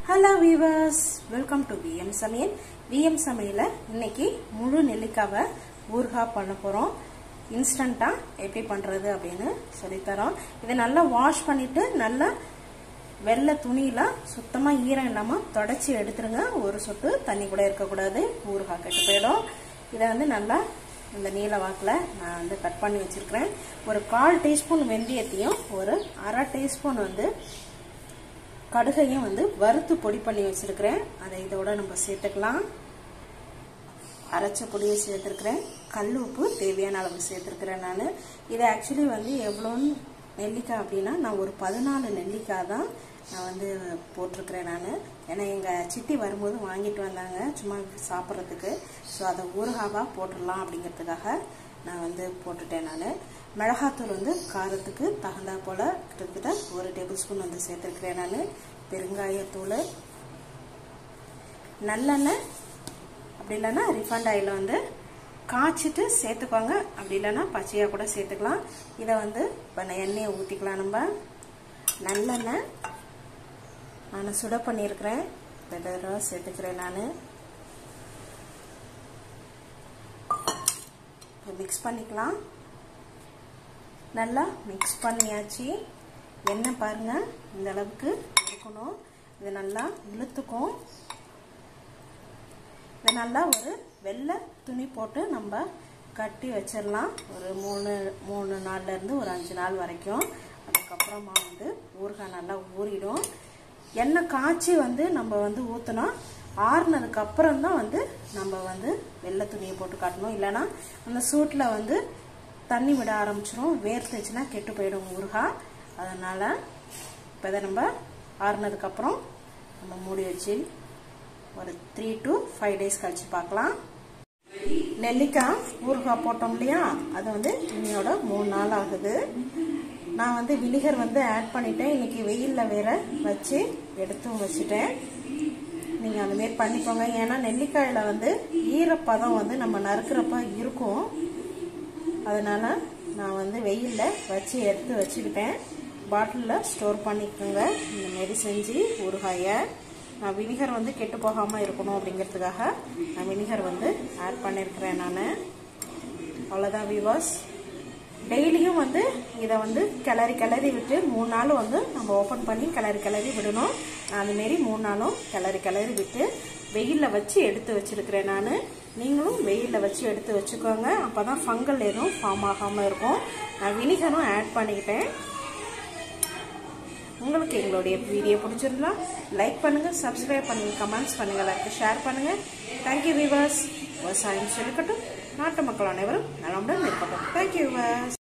hello viewers welcome to VM Samayal VM சமையல இன்னைக்கு முழு நெல்லிக்காவை ஊறுகாய் பண்ண போகிறோம் இன்ஸ்டண்ட்டாக எப்படி பண்ணுறது அப்படின்னு சொல்லித்தரோம் இதை நல்லா வாஷ் பண்ணிட்டு நல்லா வெள்ளை துணியில சுத்தமாக ஈரம் இல்லாமல் தொடச்சி எடுத்துருங்க ஒரு சொட்டு தண்ணி கூட இருக்கக்கூடாது ஊறுகாய் கெட்டு போயிடும் இதை வந்து நல்லா இந்த நீல வாக்கில் நான் வந்து கட் பண்ணி வச்சிருக்கிறேன் ஒரு கால் டீஸ்பூன் வெந்தயத்தையும் ஒரு அரை டீஸ்பூன் வந்து கடுகையும் வந்து வறுத்து பொடி பண்ணி வச்சிருக்கிறேன் அதை இதோட நம்ம சேர்த்துக்கலாம் அரைச்ச பொடியை சேர்த்துருக்கிறேன் கல் உப்பு தேவையான அளவு சேர்த்துருக்கிறேன் நான் இது ஆக்சுவலி வந்து எவ்வளோன்னு நெல்லிக்காய் அப்படின்னா நான் ஒரு பதினாலு நெல்லிக்காய் தான் நான் வந்து போட்டிருக்கிறேன் நான் ஏன்னா எங்கள் சித்தி வரும்போது வாங்கிட்டு வந்தாங்க சும்மா சாப்பிட்றதுக்கு ஸோ அதை ஊறுகாவாக போட்டுடலாம் அப்படிங்கிறதுக்காக நான் வந்து போட்டுட்டேன் நான் மிளகாத்தூள் வந்து காரத்துக்கு தகுந்தா போல் கிட்டத்தட்ட ஒரு டேபிள் ஸ்பூன் வந்து சேர்த்துருக்கிறேன் நான் பெருங்காயத்தூள் நல்லெண்ணெய் அப்படி இல்லைன்னா ரிஃபண்ட் ஆயில் வந்து காய்ச்சிட்டு சேர்த்துக்கோங்க அப்படி இல்லைன்னா பச்சையாக கூட சேர்த்துக்கலாம் இதை வந்து இப்போ எண்ணெயை ஊற்றிக்கலாம் நம்ம நல்லெண்ணெய் நான் சுட பண்ணியிருக்கிறேன் தடவை சேர்த்துக்கிறேன் நான் மிக்ஸ் பண்ணிக்கலாம் நல்லா மிக்ஸ் பண்ணியாச்சு எண்ணெய் பாருங்க இந்த அளவுக்கு இருக்கணும் இது நல்லா இழுத்துக்கும் இதை நல்லா ஒரு வெள்ளை துணி போட்டு நம்ம கட்டி வச்சிடலாம் ஒரு மூணு மூணு நாள்லேருந்து ஒரு அஞ்சு நாள் வரைக்கும் அதுக்கப்புறமா வந்து ஊறுகாய் நல்லா ஊறிடும் எண்ணெய் காய்ச்சி வந்து நம்ம வந்து ஊற்றினா ஆறுனதுக்கு அப்புறம் தான் வந்து நம்ம வந்து வெள்ளை துணியை போட்டு காட்டணும் இல்லைன்னா அந்த சூட்டில் வந்து தண்ணி விட ஆரம்பிச்சிரும் வேர்த்துச்சுன்னா கெட்டு போயிடும் ஊறுகாய் அதனால் இப்போ இதை நம்ம ஆறுனதுக்கப்புறம் நம்ம மூடி வச்சு ஒரு த்ரீ டு ஃபைவ் டேஸ் கழிச்சு பார்க்கலாம் நெல்லிக்காய் ஊறுகாய் போட்டோம் இல்லையா அது வந்து இன்னையோட மூணு நாள் ஆகுது நான் வந்து வினிகர் வந்து ஆட் பண்ணிட்டேன் இன்னைக்கு வெயிலில் வேற வச்சு எடுத்தும் வச்சுட்டேன் நீங்கள் அந்தமாரி பண்ணிக்கோங்க ஏன்னா நெல்லிக்காயில் வந்து ஈரப்பதம் வந்து நம்ம நறுக்கிறப்ப இருக்கும் அதனால நான் வந்து வெயிலில் வச்சு எடுத்து வச்சுக்கிட்டேன் பாட்டிலில் ஸ்டோர் பண்ணிக்கோங்க இந்த மாரி செஞ்சு ஊறுகாயை நான் வினிகர் வந்து கெட்டு போகாமல் இருக்கணும் அப்படிங்கிறதுக்காக நான் வினிகர் வந்து ஆட் பண்ணியிருக்கிறேன் நான் அவ்வளோதான் விவாஸ் டெய்லியும் வந்து இதை வந்து கிளறி கிளறி விட்டு மூணு நாள் வந்து நம்ம ஓப்பன் பண்ணி கிளறி கிளறி விடணும் நான் அதுமாரி மூணு நாளும் கிளறி கிளறி விட்டு வெயிலில் வச்சு எடுத்து வச்சிருக்கிறேன் நான் நீங்களும் வெயிலில் வச்சு எடுத்து வச்சுக்கோங்க அப்போ தான் ஃபங்கல் எதுவும் ஃபார்ம் ஆகாமல் இருக்கும் நான் வினிகரும் ஆட் பண்ணிக்கிட்டேன் உங்களுக்கு எங்களுடைய வீடியோ பிடிச்சிருந்தா லைக் பண்ணுங்கள் சப்ஸ்கிரைப் பண்ணுங்கள் கமெண்ட்ஸ் பண்ணுங்கள் எல்லாருக்கும் ஷேர் பண்ணுங்கள் தேங்க்யூ விவர்ஸ் விவசாயம் செழிக்கட்டும் நாட்டு மக்கள் அனைவரும் நலமுடன் இருக்கட்டும் தேங்க்யூ விவர்ஸ்